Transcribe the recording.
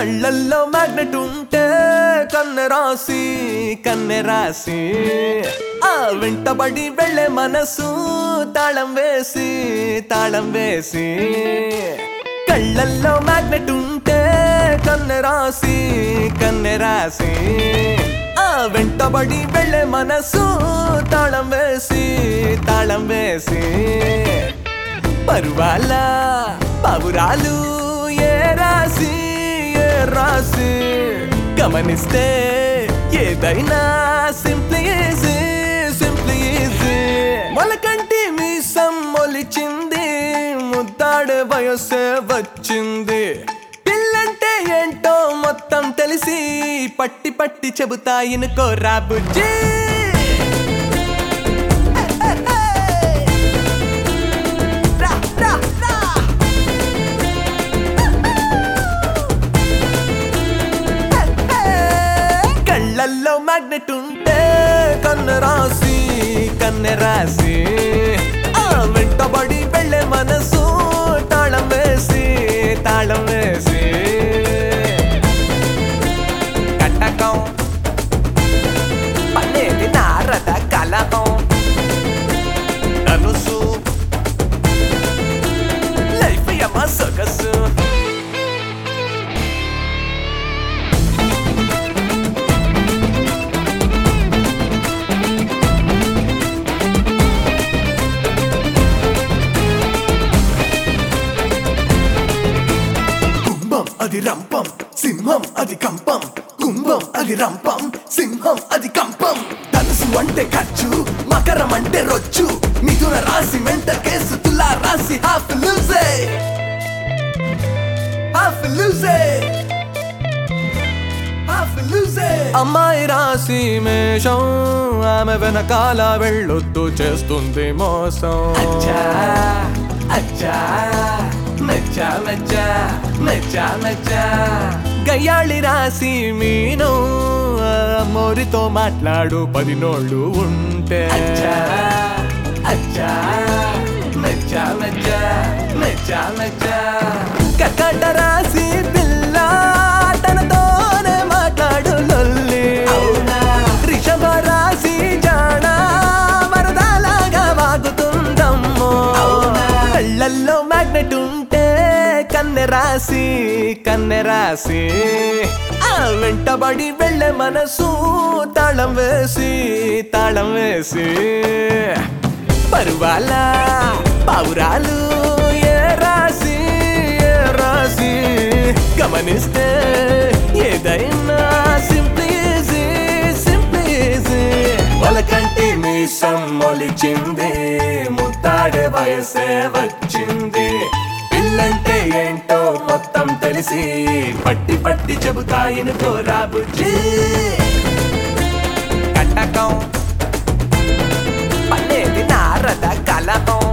కళ్ళల్లో మ్యాగ్నెట్ ఉంటే కన్నె రాసి కన్నె రాసి ఆ వెంటబడి వెళ్ళే మనసు తాళం వేసి తాళం వేసి కళ్ళల్లో మ్యాగ్నెట్ ఉంటే కన్నె రాసి కన్నె రాసి ఆ వెంటబడి వెళ్ళే మనసు తాళం వేసి తాళం వేసి పరువాల పావురాలు ఏ రాసి ఏ రాసి గమనిస్తే ఏదైనా సింప్లీ ఈజీ సింప్లీ ఈజీ మొలకంటి మీసం మొలిచింది ముద్దాడే వయసే వచ్చింది పిల్లంటే ఏంటో మొత్తం తెలిసి పట్టి పట్టి చెబుతా ఇనుకోరా బుజ్జి రా, రా, రా. కళ్ళల్లో మ్యాగ్నెట్ ఉంటే కన్ను రాసి కన్నె రాసి ఆ వెంటబడి వెళ్ళే మనసు తాళం వేసి తాళం వేసి కట్టకం పన్నేది నారద కలకం ధనుసు లైఫ్ యమ సొగసు కుంభం అది రంపం సింహం అది కంపం కుంభం అది రంపం సింహం అది కంపం ధనుసు అంటే ఖర్చు మకరం అంటే రొచ్చు మిథున రాశి మెంట కేసు తులా రాశి హాఫ్ లూజే హాఫ్ లూజే హాఫ్ లూజే అమ్మాయి రాసి మేషం ఆమె వెనకాల వెళ్ళొద్దు చేస్తుంది మోసం అచ్చా అచ్చా మెచ్చా మెచ్చా మెచ్చా మెచ్చా గయ్యాళి రాసి మీను ఆ మోరితో మాట్లాడు పది నోళ్ళు ఉంటే అచ్చా అచ్చా మెచ్చా మెచ్చా మెచ్చా మెచ్చా కక్కట రాసి పిల్ల తనతోనే మాట్లాడు లొల్లి అవునా? రిషభ రాసి జాణ వరదలాగా వాగుతుందమ్మో అవునా? కళ్ళల్లో మ్యాగ్నెట్ ఉంటే కన్నె రాసి కన్నె రాసి ఆ వెంటబడి వెళ్ళే మనసు తాళం వేసి తాళం వేసి పరువాల పావురాలు ఏ రాసి ఏ రాసి గమనిస్తే ఏదైనా సింప్లీ ఈజీ సింప్లీ ఈజీ మొలకంటి మీసం మొలిచింది ముత్తాడే వయసే వచ్చింది పిల్లంటే ఏంటో మొత్తం తెలిసి పట్టి పట్టి చెబుతాయిను కోరా బుజ్జి కట్టకం పన్నేది నారద కలకం